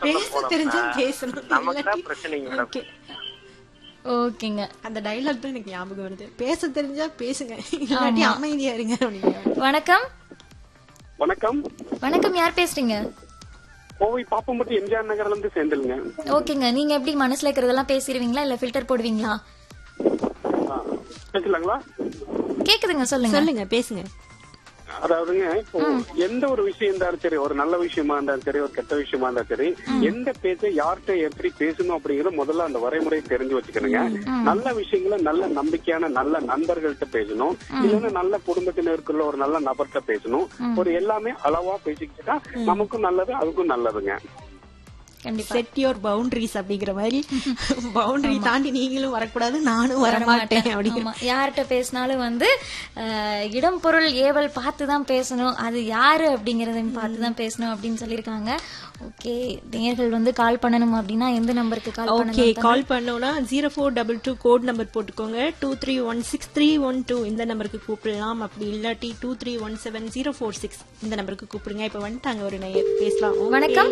நம்ம பேச தெரிஞ்சா போனோம்னா பேசணும் நமக்கு தான் இல்லாட்டி- பிரச்சனைங்க மேடம் ஓகே ஓகேங்க அந்த டைலாக் தான் எனக்கு ஞாபகம் வருது பேச தெரிஞ்சா பேசுங்க இல்லாட்டி அமைதியா இருங்க அப்படிங்கிற வணக்கம் வணக்கம் வணக்கம் யார் பேசுறீங்க கோவை பாப்பம்பட்டி எம்ஜிஆர் நகர்ல இருந்து சேர்ந்துருங்க ஓகேங்க நீங்க எப்படி மனசுல இருக்கிறதெல்லாம் பேசிடுவீங்களா இல்ல ஃபில்டர் போடுவீங்களா பேசலாங்களா கேக்குதுங்க சொல்லுங்க சொல்லுங்க பேசுங்க அதாவதுங்க இப்போ எந்த ஒரு விஷயம் இருந்தாலும் சரி ஒரு நல்ல விஷயமா இருந்தாலும் சரி ஒரு கெட்ட விஷயமா இருந்தாலும் சரி எந்த பேச்சை யார்கிட்ட எப்படி பேசணும் அப்படிங்கறது முதல்ல அந்த வரைமுறை தெரிஞ்சு வச்சுக்கணுங்க நல்ல விஷயங்களை நல்ல நம்பிக்கையான நல்ல நண்பர்கள்ட்ட பேசணும் இல்லைன்னா நல்ல குடும்பத்தினருக்குள்ள ஒரு நல்ல நபர்கிட்ட பேசணும் ஒரு எல்லாமே அளவா பேசிக்கிட்டா நமக்கும் நல்லது அதுக்கும் நல்லதுங்க கண்டிப்பா செட் யோர் பவுண்டரிஸ் அப்படிங்கிற மாதிரி பவுண்டரி தாண்டி நீங்களும் வரக்கூடாது நானும் வரமாட்டேன் அப்படிங்கிற ஆமா யார்கிட்ட பேசினாலும் வந்து அஹ், இடம் பொருள் ஏவல் பார்த்து தான் பேசணும் அது யாரு அப்படிங்கறதையும் பார்த்து தான் பேசணும் அப்படின்னு சொல்லியிருக்காங்க ஓகே நேர்கள் வந்து கால் பண்ணணும் அப்படின்னா எந்த நம்பருக்கு கால் ஓகே பண்ணணும் கால் பண்ணோம்னா zero four double two code number போட்டுக்கோங்க two three one six three one two இந்த நம்பருக்கு கூப்பிடலாம் அப்படி இல்லாட்டி two three one seven zero four six இந்த நம்பருக்கு கூப்பிடுங்க இப்ப வந்துட்டாங்க ஒரு நேயர் பேசலாம் Okay. வணக்கம்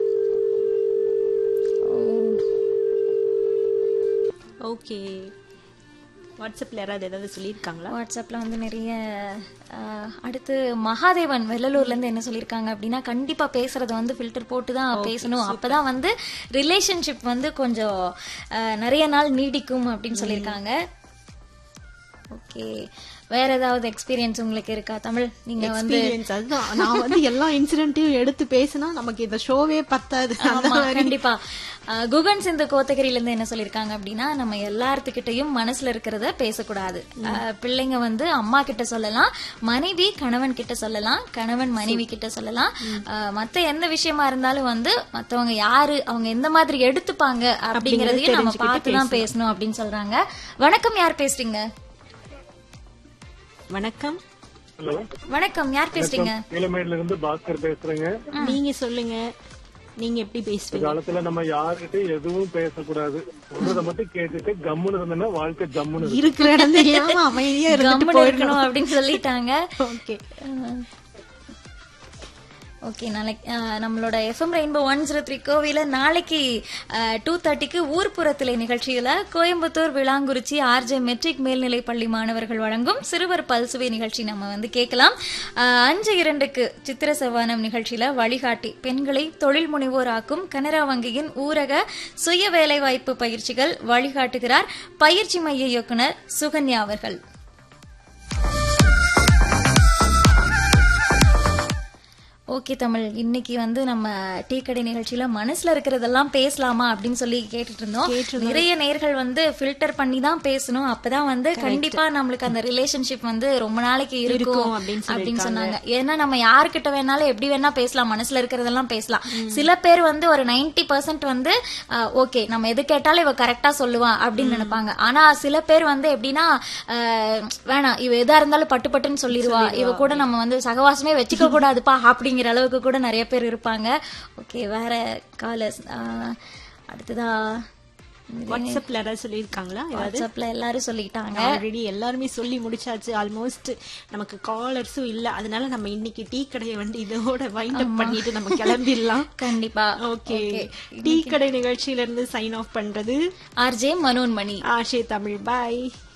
ஓகே வாட்ஸ்அப்ல யாராவது ஏதாவது சொல்லியிருக்காங்களா வாட்ஸ்அப்ல வந்து நிறைய அஹ், அடுத்து மகாதேவன் வெள்ளலூர்ல இருந்து என்ன சொல்லியிருக்காங்க அப்படின்னா கண்டிப்பா பேசுறத வந்து ஃபில்டர் போட்டு தான் பேசணும் அப்பதான் வந்து ரிலேஷன்ஷிப் வந்து கொஞ்சம் அஹ், நிறைய நாள் நீடிக்கும் அப்படின்னு சொல்லியிருக்காங்க ஓகே வேற ஏதாவது எக்ஸ்பீரியன்ஸ் உங்களுக்கு இருக்கா தமிழ் நீங்க வந்து எக்ஸ்பீரியன்ஸ் அதுதான் நான் வந்து எல்லா இன்சிடென்ட்டையும் எடுத்து பேசினா நமக்கு இந்த ஷோவே பத்தாது அந்த ஆமா மாதிரி கண்டிப்பா அஹ், குகன் சிந்து கோத்தகிரில இருந்து என்ன சொல்லிருக்காங்க அப்படின்னா நம்ம எல்லாத்துக்கிட்டையும் மனசுல இருக்கிறத பேசக்கூடாது அஹ், பிள்ளைங்க வந்து அம்மா கிட்ட சொல்லலாம் மனைவி கணவன் கிட்ட சொல்லலாம் கணவன் மனைவி கிட்ட சொல்லலாம் அஹ், மத்த எந்த விஷயமா இருந்தாலும் வந்து மத்தவங்க யாரு அவங்க எந்த மாதிரி எடுத்துப்பாங்க அப்படிங்கறதையும் நம்ம பார்த்து தான் பேசணும் அப்படின்னு சொல்றாங்க வணக்கம் யார் பேசுறீங்க வணக்கம் ஹலோ வணக்கம் யார் பேசுறீங்க நீலமேட்ல இருந்து பாஸ்கர் பேசுறேங்க நீங்க சொல்லுங்க நீங்க எப்படி இந்த பேசுவீங்க காலத்துல நம்ம யாருகிட்ட எதுவும் பேசக்கூடாது சொல்றத மட்டும் கேட்டுட்டு கம்முன்னு இருந்தோம்னா வாழ்க்கை ஜம்முன்னு இருக்கும். இருக்கிற இடம் தெரியாம அமைதியா இருந்துட்டு கம்முன்னு போயிடணும் இருக்கணும் அப்படின்னு சொல்லிட்டாங்க ஓகே ஓகே நாளைக்கு அஹ், நம்மளோட FM rainbow one zero three கோவில நாளைக்கு டூ தேர்ட்டிக்கு ஊர்ப்புறத்திலே நிகழ்ச்சியில கோயம்புத்தூர் விளாங்குறிச்சி ஆர்ஜே மெட்ரிக் மேல்நிலை பள்ளி மாணவர்கள் வழங்கும் சிறுவர் பல்சுவை நிகழ்ச்சி நம்ம வந்து கேட்கலாம் அஹ், அஞ்சு இரண்டுக்கு சித்திர செவ்வானம் நிகழ்ச்சியில வழிகாட்டி பெண்களை தொழில் முனைவோராக்கும் கனரா வங்கியின் ஊரக சுய வேலைவாய்ப்பு பயிற்சிகள் வழிகாட்டுகிறார் பயிற்சி மைய இயக்குனர் சுகன்யா அவர்கள் ஓகே தமிழ் இன்னைக்கு வந்து நம்ம டீ கடை நிகழ்ச்சியில மனசுல இருக்கிறதெல்லாம் பேசலாமா அப்படின்னு சொல்லி கேட்டுட்டு இருந்தோம் நிறைய நேர்கள் வந்து ஃபில்டர் பண்ணி தான் பேசணும் அப்பதான் வந்து கண்டிப்பா நம்மளுக்கு அந்த ரிலேஷன்ஷிப் வந்து ரொம்ப நாளைக்கு இருக்கும் இருக்கும் அப்படின்னு அப்படின்னு சொன்னாங்க ஏன்னா நம்ம யாருக்கிட்ட வேணாலும் எப்படி வேணா பேசலாம் மனசுல இருக்கிறதெல்லாம் பேசலாம் சில பேர் வந்து ஒரு 90% பர்சன்ட் வந்து ஓகே நம்ம எது கேட்டாலும் இவ கரெக்டா சொல்லுவா அப்படின்னு நினைப்பாங்க ஆனா சில பேர் வந்து எப்படின்னா அஹ், வேணாம் இவ எதா இருந்தாலும் பட்டு பட்டுன்னு சொல்லிடுவா இவ கூட நம்ம வந்து சகவாசமே வச்சுக்க கூடாதுப்பா அப்படிங்கிற அளவுக்கு கூட நிறைய பேர் இருப்பாங்க ஓகே வேற காலர்ஸ் அடுத்ததா வாட்ஸ்அப்ல யாராவது சொல்லியிருக்காங்களா ஏதாவது வாட்ஸ்அப்ல எல்லாரும் சொல்லிட்டாங்க ஆல்ரெடி எல்லாருமே சொல்லி முடிச்சாச்சு ஆல்மோஸ்ட் நமக்கு காலர்ஸும் இல்ல அதனால நம்ம இன்னைக்கு டீ கடையை வந்து இதோட வைண்ட் அப் பண்ணிட்டு நம்ம கிளம்பிடலாம் கண்டிப்பா ஓகே டீ கடை நிகழ்ச்சியில இருந்து சைன் ஆஃப் பண்றது ஆர்ஜே மனோன்மணி ஆஷே தமிழ் பாய்